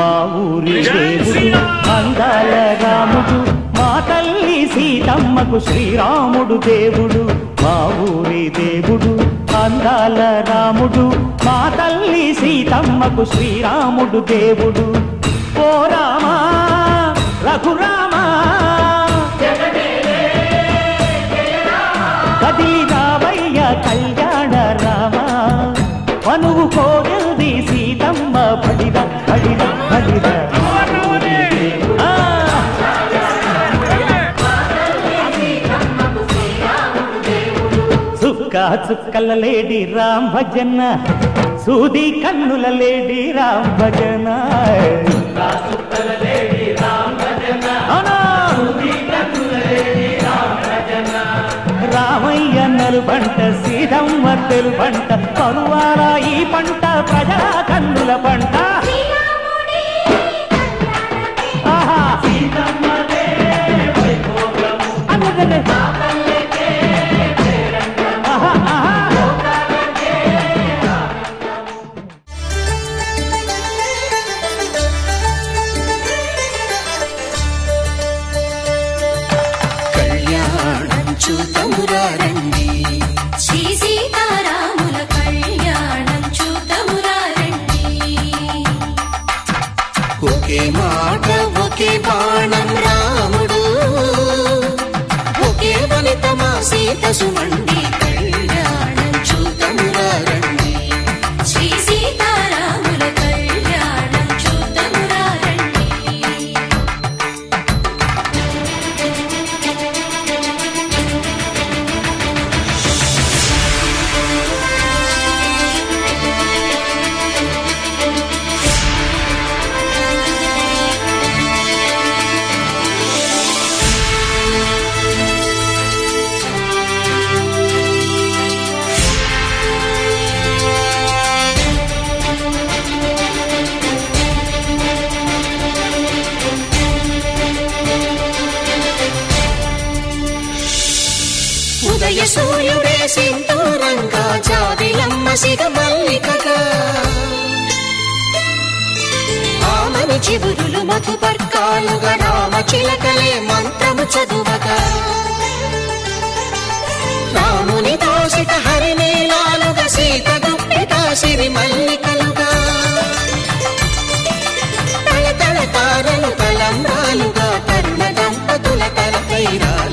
మా ఊరి దేవుడు అందాల రాముడు మా తల్లి సీతమ్మకు శ్రీరాముడు దేవుడు మా ఊరి దేవుడు అందాల రాముడు మా తల్లి సీతమ్మకు శ్రీరాముడు దేవుడు ఓ రామా రఘురామా కదిలి రావయ్య కళ్యాణ రామ మనువు కోరింది సీతమ్మ పడిద పడిద పడిద ఆ, చుక్క చుక్కల లేడి రామ్ భజన సూది కన్నుల లేడి రామ్ భజన అవునా? రామయ్య నలు పంట సీతమ్మ తెలు పంట కనువాల ఈ పంట ప్రజల కన్నుల పంట ఆహా. అన్నదన్నే. ఆహా, ఆహా. కళ్యాణం చూతమురారండి శ్రీ సీతారాముల కళ్యాణం చూతమురారండి ఒకే మాట ఒకే బాణం రాముడు ఒకే వనిత మా సీత సుమండి కళ్యాణం చూతమురారండి శ్రీ సీతారాముల కళ్యాణం చూతమురారండి ఉదయ సూర్యుడే సింధూరంగా జాబిలమ్మ సిగ మల్లికగా ఆమని చివురులు మధుపర్కాలుగా రామ చిలకలే మంత్రము చదువగా రాముని దోసిట హరినీలాలుగా సీత గుప్పిట సిరి మల్లికలుగా తల తల తారలు తలంబ్రాలుగా తరుణ దంపతుల తల కైరాలు